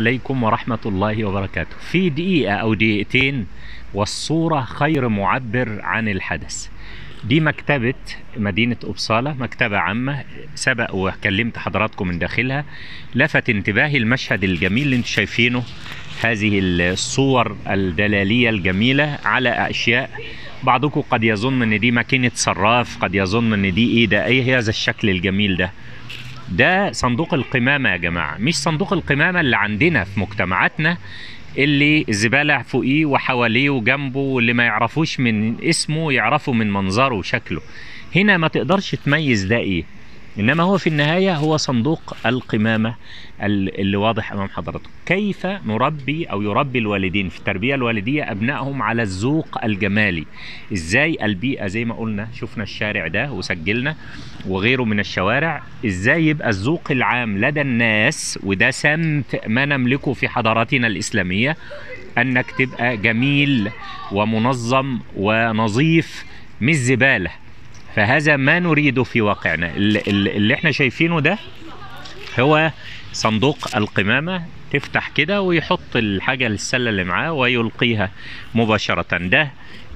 عليكم ورحمة الله وبركاته في دقيقة أو دقيقتين والصورة خير معبر عن الحدث دي مكتبة مدينة أبصالة مكتبة عامة سبق وكلمت حضراتكم من داخلها لفت انتباهي المشهد الجميل اللي انتم شايفينه هذه الصور الدلالية الجميلة على أشياء بعضكم قد يظن ان دي ماكينة صراف قد يظن ان دي ايه ده ايه هذا الشكل الجميل ده ده صندوق القمامة يا جماعة مش صندوق القمامة اللي عندنا في مجتمعاتنا اللي الزبالة فوقيه وحواليه وجنبه واللي ما يعرفوش من اسمه يعرفوا من منظره وشكله هنا ما تقدرش تميز ده ايه انما هو في النهاية هو صندوق القمامة اللي واضح امام حضراتكم كيف نربي او يربي الوالدين في التربية الوالدية ابنائهم على الذوق الجمالي ازاي البيئة زي ما قلنا شفنا الشارع ده وسجلنا وغيره من الشوارع ازاي يبقى الذوق العام لدى الناس وده سمت ما نملكه في حضاراتنا الاسلامية انك تبقى جميل ومنظم ونظيف مش زباله فهذا ما نريده في واقعنا اللي, اللي احنا شايفينه ده هو صندوق القمامة تفتح كده ويحط الحاجة السلة اللي معاه ويلقيها مباشرة ده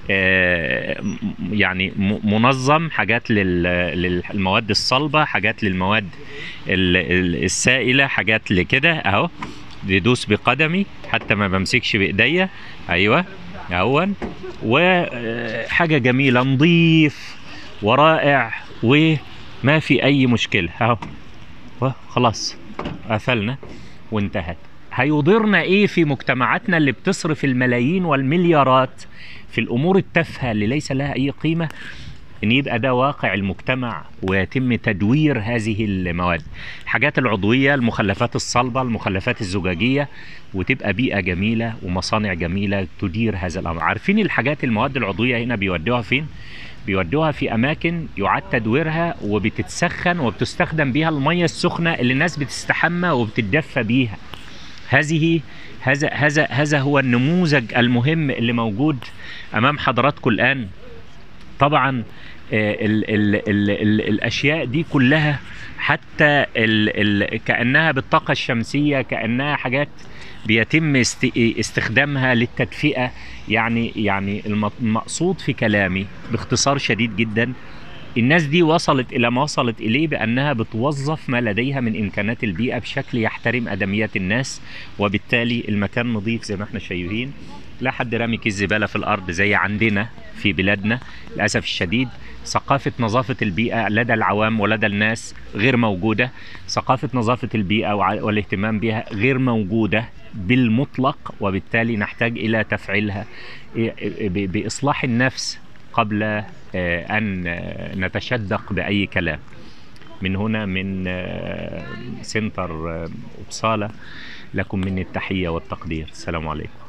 يعني منظم حاجات للمواد الصلبة حاجات للمواد السائلة حاجات لكده اهو بيدوس بقدمي حتى ما بمسكش بايديا ايوه اهون وحاجة جميلة نظيف ورائع وما في اي مشكله اهو خلاص قفلنا وانتهت هيضرنا ايه في مجتمعاتنا اللي بتصرف الملايين والمليارات في الامور التافهه اللي ليس لها اي قيمه ان يبقى ده واقع المجتمع ويتم تدوير هذه المواد الحاجات العضويه المخلفات الصلبه المخلفات الزجاجيه وتبقى بيئه جميله ومصانع جميله تدير هذا الامر عارفين الحاجات المواد العضويه هنا بيودوها فين بيودوها في اماكن يعاد تدويرها وبتتسخن وبتستخدم بيها الميه السخنه اللي الناس بتستحمى وبتتدفى بيها هذه هذا هذا هذا هو النموذج المهم اللي موجود امام حضراتكم الان طبعا ال ال ال ال الاشياء دي كلها حتى ال ال كانها بالطاقه الشمسيه كانها حاجات بيتم استخدامها للتدفئه يعني يعني المقصود في كلامي باختصار شديد جدا الناس دي وصلت الى ما وصلت اليه بانها بتوظف ما لديها من امكانات البيئه بشكل يحترم ادميات الناس وبالتالي المكان نظيف زي ما احنا شايفين لا حد رامي كيس زباله في الارض زي عندنا في بلادنا للاسف الشديد ثقافة نظافة البيئة لدى العوام ولدى الناس غير موجودة ثقافة نظافة البيئة والاهتمام بها غير موجودة بالمطلق وبالتالي نحتاج إلى تفعيلها بإصلاح النفس قبل أن نتشدق بأي كلام من هنا من سنتر أبصالة لكم مني التحية والتقدير السلام عليكم